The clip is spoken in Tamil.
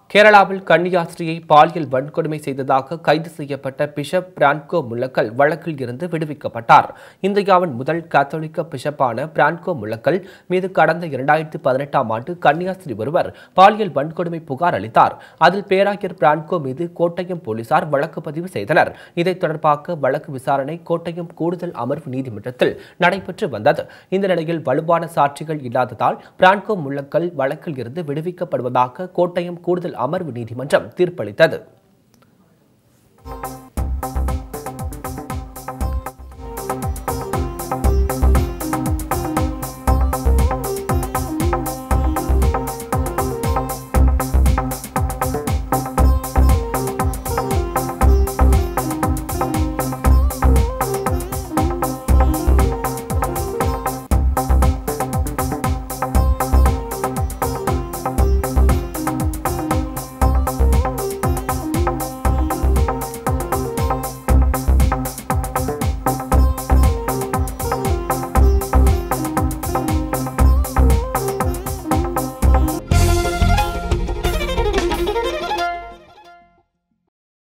கேரளாவில் கன்னியாஸ்திரியை பாலியல் வன்கொடுமை செய்ததாக கைது செய்யப்பட்ட பிஷப் பிரான்கோ முல்லக்கல் வழக்கில் இருந்து விடுவிக்கப்பட்டார் இந்தியாவின் முதல் கத்தோலிக்க பிஷப்பான பிரான்கோ முல்லக்கல் மீது கடந்த இரண்டாயிரத்தி பதினெட்டாம் ஆண்டு கன்னியாஸ்திரி ஒருவர் பாலியல் வன்கொடுமை புகார் அளித்தார் அதில் பேராயர் பிரான்கோ மீது கோட்டயம் போலீசார் வழக்கு பதிவு செய்தனர் இதைத் தொடர்பாக வழக்கு விசாரணை கோட்டயம் கூடுதல் அமர்வு நீதிமன்றத்தில் நடைபெற்று வந்தது இந்த நிலையில் வலுவான சாட்சிகள் இல்லாததால் பிரான்கோ முல்லக்கல் வழக்கில் இருந்து விடுவிக்கப்படுவதாக கோட்டயம் கூடுதல் அமர்வு நீதிமன்றம் தீர்ப்பளித்தது